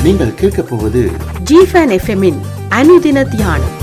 நீங்கள் கேட்கப் போவது ஜிஃபன் எஃப்எம்மின் அனுதின தியானம்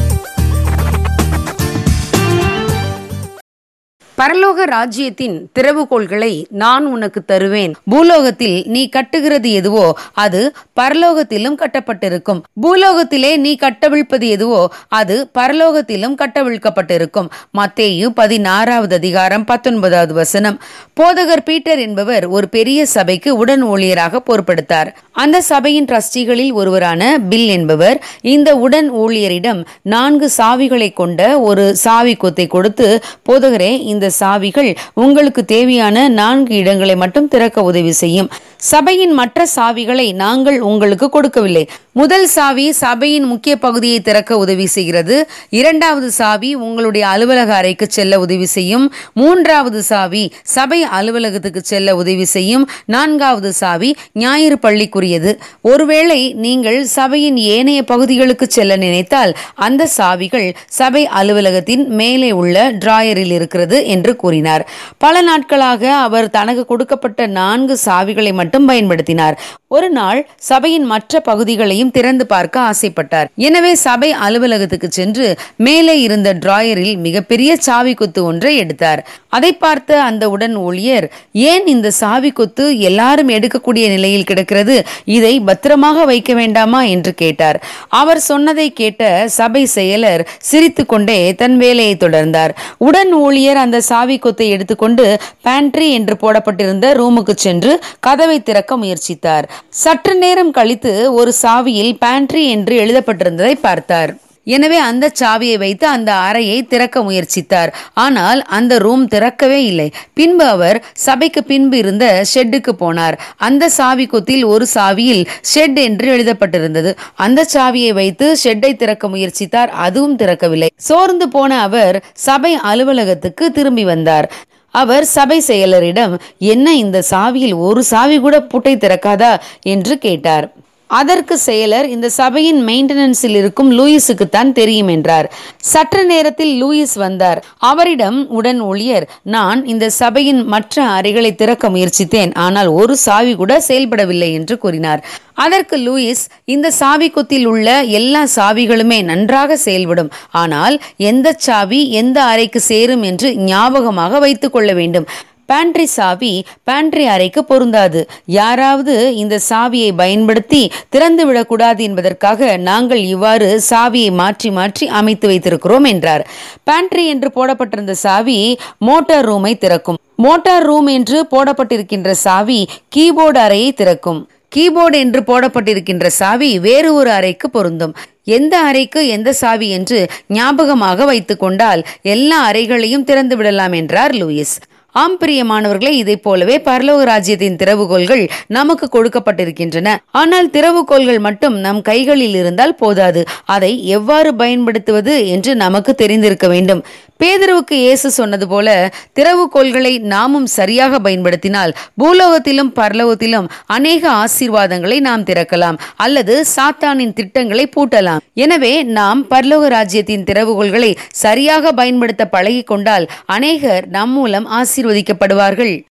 பரலோக ராஜ்யத்தின் திறவுகோள்களை நான் உனக்கு தருவேன் பூலோகத்தில் நீ கட்டுகிறது எதுவோ அது பரலோகத்திலும் கட்டப்பட்டிருக்கும் பூலோகத்திலே நீ கட்டவிழ்ப்பது எதுவோ அது பரலோகத்திலும் கட்டவிழ்க்கப்பட்டிருக்கும் மத்தேயு பதினாறாவது அதிகாரம் பத்தொன்பதாவது வசனம் போதகர் பீட்டர் என்பவர் ஒரு பெரிய சபைக்கு உடன் ஊழியராக பொறுப்படுத்தார் அந்த சபையின் ட்ரஸ்டிகளில் ஒருவரான பில் என்பவர் இந்த உடன் ஊழியரிடம் நான்கு சாவிகளை கொண்ட ஒரு சாவி கொத்தை கொடுத்து போதகரே இந்த சாவிகள் உங்களுக்கு தேவையான நான்கு இடங்களை மட்டும் திறக்க உதவி செய்யும் சபையின் மற்ற சாவிகளை நாங்கள் உங்களுக்கு கொடுக்கவில்லை முதல் சாவி சபையின் முக்கிய பகுதியை திறக்க உதவி செய்கிறது இரண்டாவது சாவி உங்களுடைய அலுவலக அறைக்கு செல்ல உதவி செய்யும் மூன்றாவது சாவி சபை அலுவலகத்துக்கு செல்ல உதவி செய்யும் நான்காவது சாவி ஞாயிறு பள்ளிக்குரியது ஒருவேளை நீங்கள் சபையின் ஏனைய பகுதிகளுக்கு செல்ல நினைத்தால் அந்த சாவிகள் சபை அலுவலகத்தின் மேலே உள்ள டிராயரில் இருக்கிறது என்று கூறினார் பல நாட்களாக அவர் தனக்கு கொடுக்கப்பட்ட நான்கு சாவிகளை மட்டும் பயன்படுத்தினார் ஒரு நாள் சபையின் மற்ற பகுதிகளையும் திறந்து பார்க்க ஆசைப்பட்டார் எனவே சபை அலுவலகத்துக்கு சென்று மேலே இருந்த டிராயரில் மிகப்பெரிய சாவி கொத்து ஒன்றை எடுத்தார் அதை பார்த்த அந்த உடன் ஊழியர் ஏன் இந்த சாவி கொத்து எல்லாரும் எடுக்கக்கூடிய நிலையில் கிடக்கிறது இதை பத்திரமாக வைக்க வேண்டாமா என்று கேட்டார் அவர் சொன்னதை கேட்ட சபை செயலர் சிரித்துக்கொண்டே தன் வேலையை தொடர்ந்தார் உடன் ஊழியர் அந்த சாவி கொத்தை எடுத்துக்கொண்டு பேண்ட்ரி என்று போடப்பட்டிருந்த ரூமுக்கு சென்று கதவை திறக்க முயற்சித்தார் சற்று நேரம் கழித்து ஒரு சாவியில் பேண்ட்ரி என்று எழுதப்பட்டிருந்ததை பார்த்தார் எனவே அந்த சாவியை வைத்து அந்த அறையை திறக்க முயற்சித்தார் ஆனால் அந்த ரூம் திறக்கவே இல்லை பின்பு அவர் சபைக்கு பின்பு இருந்த ஷெட்டுக்கு போனார் அந்த சாவி கொத்தில் ஒரு சாவியில் ஷெட் என்று எழுதப்பட்டிருந்தது அந்த சாவியை வைத்து ஷெட்டை திறக்க முயற்சித்தார் அதுவும் திறக்கவில்லை சோர்ந்து போன அவர் சபை அலுவலகத்துக்கு திரும்பி வந்தார் அவர் சபை செயலரிடம் என்ன இந்த சாவியில் ஒரு சாவி கூட பூட்டை திறக்காதா என்று கேட்டார் அதற்கு செயலர் இந்த சபையின் மெயின்டெனன்ஸில் இருக்கும் லூயிஸுக்குத்தான் தெரியும் என்றார் சற்று நேரத்தில் லூயிஸ் வந்தார் அவரிடம் உடன் ஊழியர் நான் இந்த சபையின் மற்ற அறைகளை திறக்க முயற்சித்தேன் ஆனால் ஒரு சாவி கூட செயல்படவில்லை என்று கூறினார் அதற்கு லூயிஸ் இந்த சாவி கொத்தில் உள்ள எல்லா சாவிகளுமே நன்றாக செயல்படும் ஆனால் எந்த சாவி எந்த அறைக்கு சேரும் என்று ஞாபகமாக வைத்துக் கொள்ள வேண்டும் பேண்ட்ரி சாவி பேண்ட்ரி அறைக்கு பொருந்தாது யாராவது இந்த சாவியை பயன்படுத்தி திறந்து விடக்கூடாது என்பதற்காக நாங்கள் இவ்வாறு சாவியை மாற்றி மாற்றி அமைத்து வைத்திருக்கிறோம் என்றார் பேண்ட்ரி என்று போடப்பட்டிருந்த சாவி மோட்டார் ரூமை திறக்கும் மோட்டார் ரூம் என்று போடப்பட்டிருக்கின்ற சாவி கீபோர்டு அறையை திறக்கும் கீபோர்டு என்று போடப்பட்டிருக்கின்ற சாவி வேறு ஒரு அறைக்கு பொருந்தும் எந்த அறைக்கு எந்த சாவி என்று ஞாபகமாக வைத்துக் கொண்டால் எல்லா அறைகளையும் திறந்து விடலாம் என்றார் லூயிஸ் ஆம் பிரியமானவர்களே இதைப் போலவே பரலோக ராஜ்யத்தின் திறவுகோள்கள் நமக்கு கொடுக்கப்பட்டிருக்கின்றன ஆனால் திறவுகோள்கள் மட்டும் நம் கைகளில் இருந்தால் போதாது அதை எவ்வாறு பயன்படுத்துவது என்று நமக்கு தெரிந்திருக்க வேண்டும் பேதருவுக்கு இயேசு சொன்னது போல திறவுகோள்களை நாமும் சரியாக பயன்படுத்தினால் பூலோகத்திலும் பரலோகத்திலும் அநேக ஆசீர்வாதங்களை நாம் திறக்கலாம் அல்லது சாத்தானின் திட்டங்களை பூட்டலாம் எனவே நாம் பரலோக ராஜ்யத்தின் திறவுகோள்களை சரியாக பயன்படுத்த பழகிக் கொண்டால் அநேகர் நம் மூலம் ஆசீர்வதிக்கப்படுவார்கள்